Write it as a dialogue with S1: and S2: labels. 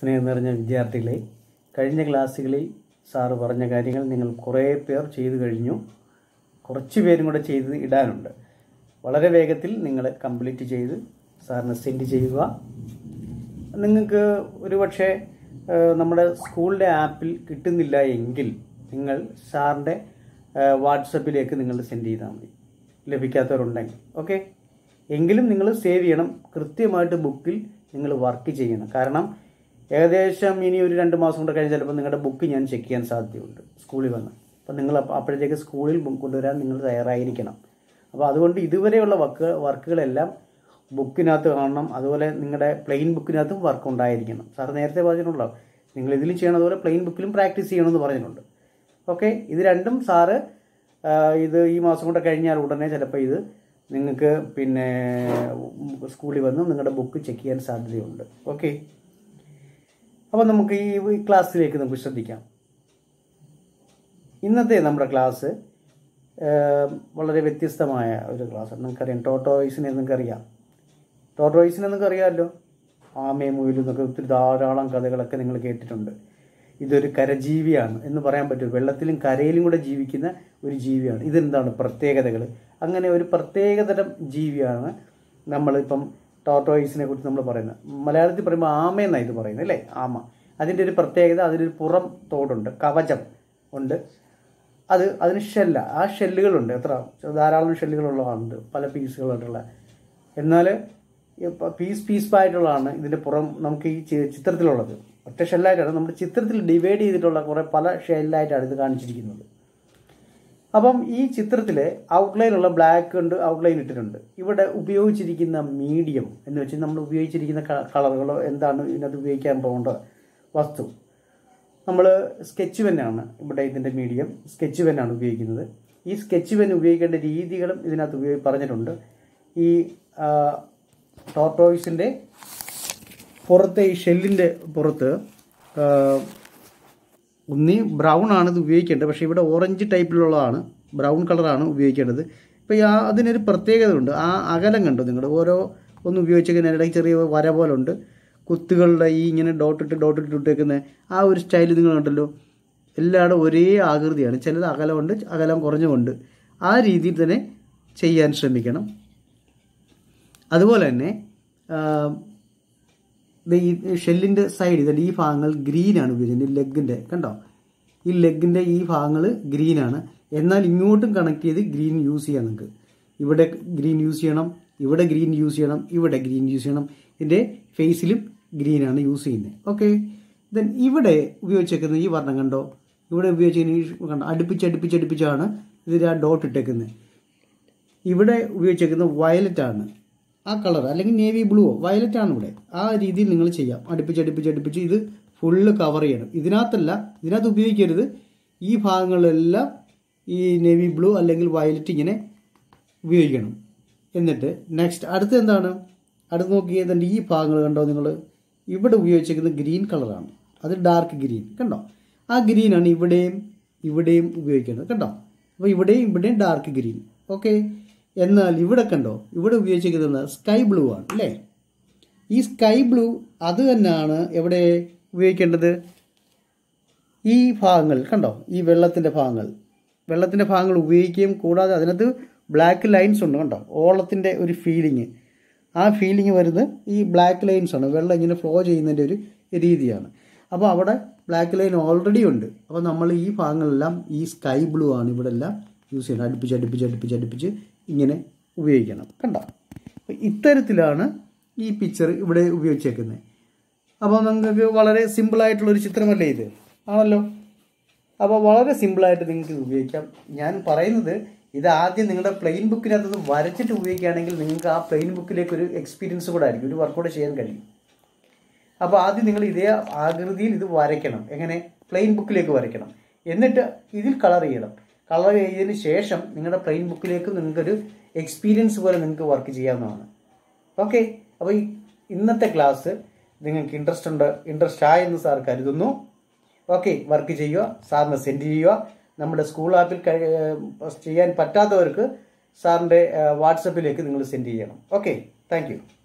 S1: സ്നേഹം നിറഞ്ഞ വിദ്യാർത്ഥികളെ കഴിഞ്ഞ ക്ലാസ്സുകളിൽ സാറ് പറഞ്ഞ കാര്യങ്ങൾ നിങ്ങൾ കുറേ പേർ ചെയ്തു കഴിഞ്ഞു കുറച്ച് പേരും കൂടെ ചെയ്ത് ഇടാനുണ്ട് വളരെ വേഗത്തിൽ നിങ്ങൾ കംപ്ലീറ്റ് ചെയ്ത് സാറിന് സെൻഡ് ചെയ്യുക നിങ്ങൾക്ക് ഒരുപക്ഷെ ഏഹ്, നമ്മുടെ സ്കൂളിൻ്റെ ആപ്പിൽ കിട്ടുന്നില്ല എങ്കിൽ നിങ്ങൾ സാറിൻ്റെ ഏഹ്, വാട്സപ്പിലേക്ക് നിങ്ങൾ സെൻഡ് ചെയ്താൽ മതി ലഭിക്കാത്തവരുണ്ടെങ്കിൽ ഓക്കെ എങ്കിലും നിങ്ങൾ സേവ് ചെയ്യണം കൃത്യമായിട്ട് ബുക്കിൽ നിങ്ങൾ വർക്ക് ചെയ്യണം കാരണം ഏകദേശം ഇനി ഒരു രണ്ട് മാസം കൊണ്ട് കഴിഞ്ഞ് ചിലപ്പോൾ നിങ്ങളുടെ ബുക്ക് ഞാൻ ചെക്ക് ചെയ്യാൻ സാധ്യതയുണ്ട് സ്കൂളിൽ വന്ന് അപ്പം നിങ്ങൾ അപ്പ- അപ്പോഴത്തേക്ക് സ്കൂളിൽ ബുക്ക് കൊണ്ടുവരാൻ നിങ്ങൾ തയ്യാറായിരിക്കണം അപ്പോൾ അതുകൊണ്ട് ഇതുവരെയുള്ള വർക്ക് വർക്കുകളെല്ലാം ബുക്കിനകത്ത് കാണണം അതുപോലെ നിങ്ങളുടെ പ്ലെയിൻ ബുക്കിനകത്തും വർക്ക് ഉണ്ടായിരിക്കണം സാർ നേരത്തെ പറഞ്ഞിട്ടുണ്ടല്ലോ നിങ്ങൾ ഇതിലും ചെയ്യണം അതുപോലെ പ്ലെയിൻ ബുക്കിലും പ്രാക്ടീസ് ചെയ്യണമെന്ന് പറഞ്ഞിട്ടുണ്ട് ഓക്കെ ഇത് രണ്ടും സാറ് ആ, ഇത് ഈ മാസം കൊണ്ട് കഴിഞ്ഞാൽ ഉടനെ ചിലപ്പോൾ ഇത് നിങ്ങൾക്ക് പിന്നെ സ്കൂളിൽ വന്ന് നിങ്ങളുടെ ബുക്ക് ചെക്ക് ചെയ്യാൻ സാധ്യതയുണ്ട് ഓക്കെ അപ്പോൾ നമുക്ക് ഈ ഈ ക്ലാസ്സിലേക്ക് നമുക്ക് ശ്രദ്ധിക്കാം ഇന്നത്തെ നമ്മുടെ ക്ലാസ് ഏം, വളരെ വ്യത്യസ്തമായ ഒരു ക്ലാസ്സാണ് നിങ്ങൾക്കറിയാം ടോട്ടോയ്സിനെ നിങ്ങൾക്കറിയാം ടോട്ടോയ്സിനെ നിങ്ങൾക്ക് അറിയാമല്ലോ ആമയും മുയിലും എന്നൊക്കെ ഒത്തിരി ധാരാളം കഥകളൊക്കെ നിങ്ങൾ കേട്ടിട്ടുണ്ട് ഇതൊരു കരജീവിയാണ് എന്ന് പറയാൻ പറ്റും വെള്ളത്തിലും കരയിലും കൂടെ ജീവിക്കുന്ന ഒരു ജീവിയാണ് ഇതെന്താണ് പ്രത്യേകതകൾ അങ്ങനെ ഒരു പ്രത്യേകതരം ജീവിയാണ് നമ്മളിപ്പം ടോട്ടോയ്സിനെ കുറിച്ച് നമ്മൾ പറയുന്നത് മലയാളത്തിൽ പറയുമ്പോൾ ആമ എന്നാണ് ഇത് പറയുന്നത് അല്ലേ ആമ അതിൻ്റെ ഒരു പ്രത്യേകത അതിനൊരു പുറം തോടുണ്ട് കവചം ഉണ്ട് അത് അതിന് ഷെല്ല ആ ഷെല്ലുകളുണ്ട് എത്ര ധാരാളം ഷെല്ലുകളുള്ളതാണ് പല പീസുകളായിട്ടുള്ള എന്നാൽ പീസ് പീസ് ആയിട്ടുള്ളതാണ് ഇതിൻ്റെ പുറം നമുക്ക് ഈ ചി- ചിത്രത്തിലുള്ളത് ഒറ്റ ഷെല്ലായിട്ടാണ് നമ്മുടെ ചിത്രത്തിൽ ഡിവൈഡ് ചെയ്തിട്ടുള്ള കുറേ പല ഷെല്ലായിട്ടാണ് ഇത് കാണിച്ചിരിക്കുന്നത് അപ്പം ഈ ചിത്രത്തിൽ ഔട്ട്ലൈനുള്ള ബ്ലാക്ക് ഉണ്ട് ഔട്ട്ലൈൻ ഇട്ടിട്ടുണ്ട് ഇവിടെ ഉപയോഗിച്ചിരിക്കുന്ന മീഡിയം എന്ന് വെച്ചാൽ നമ്മൾ ഉപയോഗിച്ചിരിക്കുന്ന കളറുകളോ എന്താണ് ഇതിനകത്ത് ഉപയോഗിക്കാൻ പോകേണ്ട വസ്തു നമ്മൾ സ്കെച്ച് പെന്നാണ് ഇവിടെ ഇതിൻ്റെ മീഡിയം സ്കെച്ച് പെന്നാണ് ഉപയോഗിക്കുന്നത് ഈ സ്കെച്ച് പെൻ ഉപയോഗിക്കേണ്ട രീതികളും ഇതിനകത്ത് ഉപയോഗി പറഞ്ഞിട്ടുണ്ട് ഈ ടോട്ടോയ്സിൻ്റെ പുറത്തെ ഈ ഷെല്ലിൻ്റെ പുറത്ത് ആ, ഒന്നി ബ്രൗൺ ആണ് ഇത് ഉപയോഗിക്കേണ്ടത് പക്ഷേ ഇവിടെ ഓറഞ്ച് ടൈപ്പിലുള്ളതാണ് ബ്രൗൺ കളറാണ് ഉപയോഗിക്കേണ്ടത് ഇപ്പോൾ ഈ ആ അതിനൊരു പ്രത്യേകത ഉണ്ട് ആ അകലം കണ്ടു നിങ്ങൾ ഓരോ ഒന്ന് ഉപയോഗിച്ചതിനിടയ്ക്ക് ചെറിയ വര പോലെ ഉണ്ട് കുത്തുകളുടെ ഈ ഇങ്ങനെ ഡോട്ടിട്ട് ഡോട്ടിട്ട് ഇട്ടേക്കുന്ന ആ ഒരു സ്റ്റൈൽ നിങ്ങൾ കണ്ടല്ലോ എല്ലായിടും ഒരേ ആകൃതിയാണ് ചിലത് അകലമുണ്ട് അകലം കുറഞ്ഞുമുണ്ട് ആ രീതിയിൽ തന്നെ ചെയ്യാൻ ശ്രമിക്കണം അതുപോലെ തന്നെ ആ, ദേ ഈ ഷെല്ലിൻ്റെ സൈഡ് ഇതിൻ്റെ ഈ ഭാഗങ്ങൾ ഗ്രീനാണ് ഉപയോഗിച്ചത് ലെഗിൻ്റെ കണ്ടോ ഈ ലെഗിൻ്റെ ഈ ഭാഗങ്ങൾ ഗ്രീനാണ് എന്നാൽ ഇങ്ങോട്ടും കണക്ട് ചെയ്ത് ഗ്രീൻ യൂസ് ചെയ്യാം നിങ്ങൾക്ക് ഇവിടെ ഗ്രീൻ യൂസ് ചെയ്യണം ഇവിടെ ഗ്രീൻ യൂസ് ചെയ്യണം ഇവിടെ ഗ്രീൻ യൂസ് ചെയ്യണം ഇതിൻ്റെ ഫേസിലും ഗ്രീനാണ് യൂസ് ചെയ്യുന്നത് ഓക്കെ ദെൻ ഇവിടെ ഉപയോഗിച്ചേക്കുന്ന ഈ വർണ്ണം കണ്ടോ ഇവിടെ ഉപയോഗിച്ചിരിക്കുന്ന ഈ കണ്ടോ അടുപ്പിച്ച് അടുപ്പിച്ച് അടുപ്പിച്ചാണ് ഇതിൽ ആ ഡോട്ട് ഇട്ടേക്കുന്നത് ഇവിടെ ഉപയോഗിച്ചേക്കുന്നത് വയലറ്റ് ആണ് ആ കളർ അല്ലെങ്കിൽ നേവി ബ്ലൂവോ വയലറ്റ് ആണ് ഇവിടെ ആ രീതിയിൽ നിങ്ങൾ ചെയ്യാം അടുപ്പിച്ച് അടുപ്പിച്ച് അടുപ്പിച്ച് ഇത് ഫുള്ള് കവർ ചെയ്യണം ഇതിനകത്തല്ല ഇതിനകത്ത് ഉപയോഗിക്കരുത് ഈ ഭാഗങ്ങളിലെല്ലാം ഈ നേവി ബ്ലൂ അല്ലെങ്കിൽ വയലറ്റ് ഇങ്ങനെ ഉപയോഗിക്കണം എന്നിട്ട് നെക്സ്റ്റ് അടുത്ത് എന്താണ് അടുത്ത് നോക്കിയതിൻ്റെ ഈ ഭാഗങ്ങൾ കണ്ടോ നിങ്ങൾ ഇവിടെ ഉപയോഗിച്ചിരിക്കുന്നത് ഗ്രീൻ കളറാണ് അത് ഡാർക്ക് ഗ്രീൻ കണ്ടോ ആ ഗ്രീനാണ് ഇവിടെയും ഇവിടെയും ഉപയോഗിക്കുന്നത് കണ്ടോ അപ്പോൾ ഇവിടെയും ഇവിടെയും ഡാർക്ക് ഗ്രീൻ ഓക്കെ എന്നാൽ ഇവിടെ കണ്ടോ ഇവിടെ ഉപയോഗിച്ചിരിക്കുന്നത് സ്കൈ ബ്ലൂ ആണ് അല്ലേ ഈ സ്കൈ ബ്ലൂ അത് തന്നെയാണ് എവിടെ ഉപയോഗിക്കേണ്ടത് ഈ ഭാഗങ്ങൾ കണ്ടോ ഈ വെള്ളത്തിൻ്റെ ഭാഗങ്ങൾ വെള്ളത്തിൻ്റെ ഭാഗങ്ങൾ ഉപയോഗിക്കുകയും കൂടാതെ അതിനകത്ത് ബ്ലാക്ക് ലൈൻസ് ഉണ്ട് കണ്ടോ ഓളത്തിൻ്റെ ഒരു ഫീലിംഗ് ആ ഫീലിംഗ് വരുന്നത് ഈ ബ്ലാക്ക് ലൈൻസ് ആണ് വെള്ളം ഇങ്ങനെ ഫ്ലോ ചെയ്യുന്നതിൻ്റെ ഒരു രീതിയാണ് അപ്പോൾ അവിടെ ബ്ലാക്ക് ലൈൻ ഓൾറെഡി ഉണ്ട് അപ്പോൾ നമ്മൾ ഈ ഭാഗങ്ങളെല്ലാം ഈ സ്കൈ ബ്ലൂ ആണ് ഇവിടെ എല്ലാം യൂസ് ചെയ്യണം അടുപ്പിച്ച് അടുപ്പിച്ച് അടുപ്പിച്ച് അടുപ്പിച്ച് ഇങ്ങനെ ഉപയോഗിക്കണം കണ്ടോ അപ്പോൾ ഇത്തരത്തിലാണ് ഈ പിക്ചർ ഇവിടെ ഉപയോഗിച്ചേക്കുന്നത് അപ്പോൾ നിങ്ങൾക്ക് വളരെ സിമ്പിളായിട്ടുള്ളൊരു ചിത്രമല്ലേ ഇത് ആണല്ലോ അപ്പോൾ വളരെ സിമ്പിളായിട്ട് നിങ്ങൾക്ക് ഇത് ഉപയോഗിക്കാം ഞാൻ പറയുന്നത് ഇത് ആദ്യം നിങ്ങളുടെ പ്ലെയിൻ ബുക്കിനകത്ത് വരച്ചിട്ട് ഉപയോഗിക്കുകയാണെങ്കിൽ നിങ്ങൾക്ക് ആ പ്ലെയിൻ ബുക്കിലേക്ക് ഒരു എക്സ്പീരിയൻസ് കൂടെ ആയിരിക്കും ഒരു വർക്കൗട്ട് ചെയ്യാൻ കഴിയും അപ്പോൾ ആദ്യം നിങ്ങൾ ഇതേ ആകൃതിയിൽ ഇത് വരയ്ക്കണം എങ്ങനെ പ്ലെയിൻ ബുക്കിലേക്ക് വരയ്ക്കണം എന്നിട്ട് ഇതിൽ കളർ ചെയ്യണം കളർ ചെയ്തതിന് ശേഷം നിങ്ങളുടെ പ്ലെയിൻ ബുക്കിലേക്ക് നിങ്ങൾക്കൊരു എക്സ്പീരിയൻസ് പോലെ നിങ്ങൾക്ക് വർക്ക് ചെയ്യാവുന്നതാണ് ഓക്കെ അപ്പോൾ ഈ ഇന്നത്തെ ക്ലാസ് നിങ്ങൾക്ക് ഇൻട്രസ്റ്റ് ഉണ്ട് ഇൻട്രസ്റ്റ് ആയെന്ന് സാർ കരുതുന്നു ഓക്കെ വർക്ക് ചെയ്യുക സാറിന് സെൻഡ് ചെയ്യുക നമ്മുടെ സ്കൂൾ ആപ്പിൽ കഴി- ഏഹ് ചെയ്യാൻ പറ്റാത്തവർക്ക് സാറിൻ്റെ വാട്സപ്പിലേക്ക് നിങ്ങൾ സെൻഡ് ചെയ്യണം ഓക്കെ താങ്ക് യു